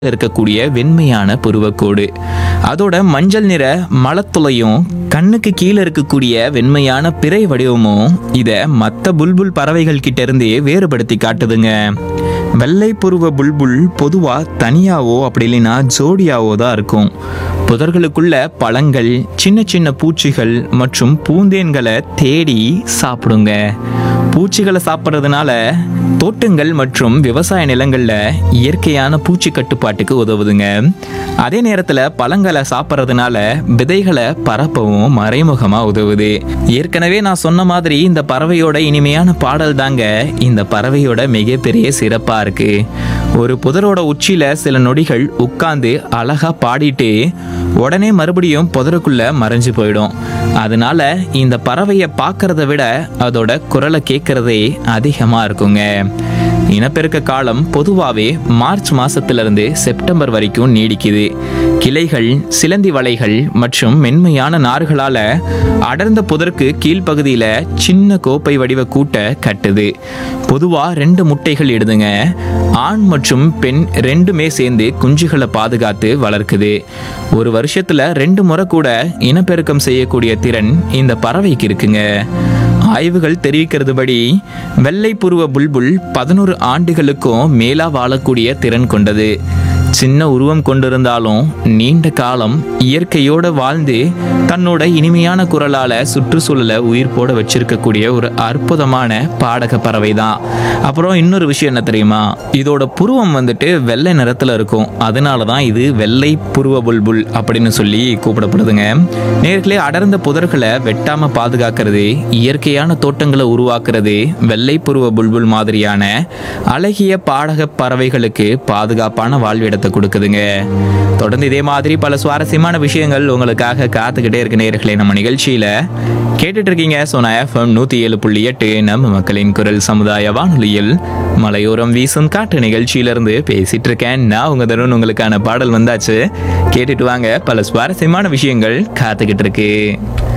இருக்கக்கூடிய வெண்மையான புருவக்கோடு அதோட மஞ்சள் நிற மலத்துளையும் கண்ணுக்கு கீழே இருக்கக்கூடிய வெண்மையான பிறை வடிவமும் இதை மற்ற புல்புல் பறவைகள் கிட்ட இருந்து வேறுபடுத்தி காட்டுதுங்க வெள்ளை புருவ புல்புல் பொதுவா தனியாவோ அப்படி இல்லைன்னா ஜோடியாவோ தான் இருக்கும் புதர்களுக்குள்ள பழங்கள் சின்ன சின்ன பூச்சிகள் மற்றும் பூந்தேன்களை தேடி சாப்பிடுங்க பூச்சிகளை சாப்பிட்றதுனால தோட்டங்கள் மற்றும் விவசாய நிலங்கள்ல இயற்கையான பூச்சி கட்டுப்பாட்டுக்கு உதவுதுங்க அதே நேரத்துல பழங்களை சாப்பிட்றதுனால விதைகளை பரப்பவும் மறைமுகமா உதவுது ஏற்கனவே நான் சொன்ன மாதிரி இந்த பறவையோட இனிமையான பாடல் தாங்க இந்த பறவையோட மிகப்பெரிய சிறப்பா இருக்கு ஒரு புதரோட உச்சியில சில நொடிகள் உட்கார்ந்து அழகா பாடிட்டு உடனே மறுபடியும் புதருக்குள்ள மறைஞ்சு போயிடும் அதனால இந்த பறவையை பார்க்கறத விட அதோட குரலை கேட்கறதே அதிகமா இருக்குங்க இனப்பெருக்க காலம் பொதுவாகவே மார்ச் மாசத்திலிருந்து செப்டம்பர் வரைக்கும் நீடிக்குது கிளைகள் சிலந்தி வலைகள் மற்றும் மென்மையான நார்களால அடர்ந்த புதருக்கு கீழ்ப்பகுதியில சின்ன கோப்பை வடிவ கூட்டை கட்டுது பொதுவா ரெண்டு முட்டைகள் இடுதுங்க ஆண் மற்றும் பெண் ரெண்டுமே சேர்ந்து குஞ்சுகளை பாதுகாத்து வளர்க்குது ஒரு வருஷத்துல ரெண்டு முறை கூட இனப்பெருக்கம் செய்யக்கூடிய திறன் இந்த பறவைக்கு இருக்குங்க ஆய்வுகள் தெரிவிக்கிறதுபடி வெள்ளை புருவ புல்புல் பதினோரு ஆண்டுகளுக்கும் மேலா வாழக்கூடிய திறன் கொண்டது சின்ன உருவம் கொண்டிருந்தாலும் நீண்ட காலம் இயற்கையோட வாழ்ந்து தன்னோட இனிமையான குரலால சுற்றுச்சூழலை உயிர் போட வச்சிருக்கக்கூடிய ஒரு அற்புதமான பாடக பறவை தான் அப்புறம் இன்னொரு விஷயம் என்ன தெரியுமா இதோட புருவம் வந்துட்டு வெள்ளை நிறத்துல இருக்கும் அதனால தான் இது வெள்ளை புருவ புல்புல் அப்படின்னு சொல்லி கூப்பிடப்படுதுங்க நேர்களே அடர்ந்த புதர்களை வெட்டாம பாதுகாக்கிறது இயற்கையான தோட்டங்களை உருவாக்குறது வெள்ளை புருவ புல்புல் மாதிரியான அழகிய பாடக பறவைகளுக்கு பாதுகாப்பான வாழ்விடத்தை கொடுக்குதுங்க தொடர்ந்து இதே மாதிரி பல சுவாரஸ்யமான விஷயங்கள் உங்களுக்காக காத்துக்கிட்டே இருக்க நேர்களே நம்ம நிகழ்ச்சியில கேட்டுட்டு இருக்கீங்க சோனா எஃப்எம் நூத்தி ஏழு புள்ளி எட்டு நம்ம மக்களின் குரல் சமுதாய வானொலியில் மலையோரம் வீசும் காற்று நிகழ்ச்சியிலிருந்து பேசிட்டு இருக்கேன் நான் உங்க தருண் உங்களுக்கான பாடல் வந்தாச்சு கேட்டுட்டு வாங்க பல சுவாரஸ்யமான விஷயங்கள் காத்துக்கிட்டு இருக்கு